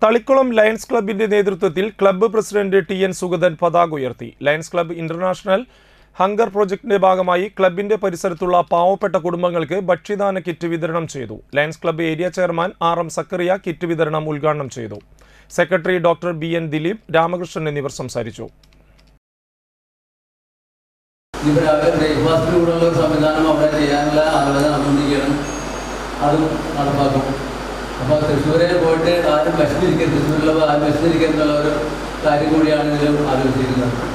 Thalikkulam lions ക്ലബിന്റെ നേതൃത്വത്തിൽ club president T N Sugathan പതാക ഉയർത്തി ലയൺസ് ക്ലബ്ബ് ഇന്റർനാഷണൽ ഹങ്കർ പ്രൊജക്ടിന്റെ ഭാഗമായി ക്ലബിന്റെ പരിസരത്തുള്ള പാവപ്പെട്ട കുടുംബങ്ങൾക്ക് ഭക്ഷ്യദാന കിറ്റ് വിതരണം ചെയ്തു lions club area chairman R M Sakkariya kit വിതരണം ഉദ്ഘാടനം ചെയ്തു secretary doctor B N Dileep Ramakrishnan എന്നിവർ സംസാരിച്ചു ഇവിടെ അവർ ബ്രേക്ക്ഫാസ്റ്റിലൂടെയുള്ള ഒരു സംവിധാനം അവിടെ ചെയ്യാനുള്ള ആലോചന നടന്നുകൊണ്ടിരിക്കുകയാണ് അതും നടപ്പാക്കും അപ്പോൾ തൃശ്ശൂരെ പോയിട്ട് ആരും വിശന്നിരിക്കരുത് തൃശ്ശൂരിലുള്ള ആരും വിശന്നിരിക്കുക എന്നുള്ള ഒരു കാര്യം കൂടിയാണ് ഇതിൽ ആലോചിച്ചിരിക്കുന്നത്